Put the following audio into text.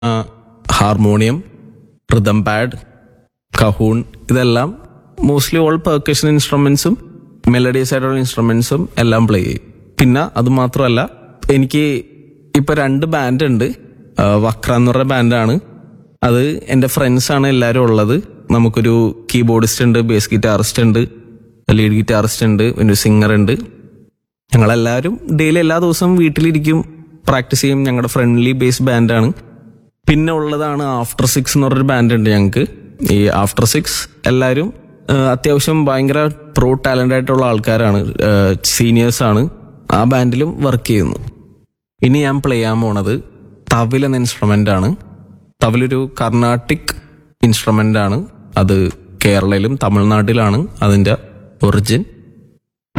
harmonium rhythm pad cajon ഇതെല്ലാം mostly all percussion ഇൻസ്ട്രുമെന്റ്സും melodies ആയിട്ടുള്ള ഇൻസ്ട്രുമെന്റ്സും എല്ലാം പ്ലേ ചെയ്യും പിന്നെ അത് മാത്രമല്ല എനിക്ക് ഇപ്പൊ രണ്ട് ബാൻഡ് ഉണ്ട് ആ, വക്ര എന്ന് പറഞ്ഞ ബാൻഡാണ് അത് എൻ്റെ ഫ്രണ്ട്സാണ് എല്ലാവരും ഉള്ളത് നമുക്കൊരു കീബോർഡിസ്റ്റ് ഉണ്ട് ബേസ് ഗിറ്റാറിസ്റ്റ് ഉണ്ട് ലീഡ് ഗിറ്റാറിസ്റ്റ് ഉണ്ട് പിന്നെ സിംഗർ ഉണ്ട് ഞങ്ങളെല്ലാവരും ഡെയിലി എല്ലാ ദിവസവും വീട്ടിലിരിക്കും പ്രാക്ടീസ് ചെയ്യും ഞങ്ങളുടെ ഫ്രണ്ട്ലി ബേസ് ബാൻഡാണ് പിന്നെ ഉള്ളതാണ് ആഫ്റ്റർ സിക്സ് എന്ന് പറഞ്ഞൊരു ബാൻഡ് ഉണ്ട് ഞങ്ങൾക്ക് ഈ ആഫ്റ്റർ സിക്സ് എല്ലാവരും ആ, അത്യാവശ്യം ഭയങ്കര പ്രോ ടാലന്റ് ആയിട്ടുള്ള ആൾക്കാരാണ് സീനിയേഴ്സ് ആണ് ആ ബാൻഡിലും വർക്ക് ചെയ്യുന്നു ഇനി ഞാൻ പ്ലേ ചെയ്യാൻ പോണത് തവിൽ എന്ന ഇൻസ്ട്രുമെന്റ് ആണ് തവിലൊരു കർണാട്ടിക് ഇൻസ്ട്രുമെന്റ് ആണ് അത് കേരളയിലും തമിഴ്നാട്ടിലാണ് അതിന്റെ ഒറിജിൻ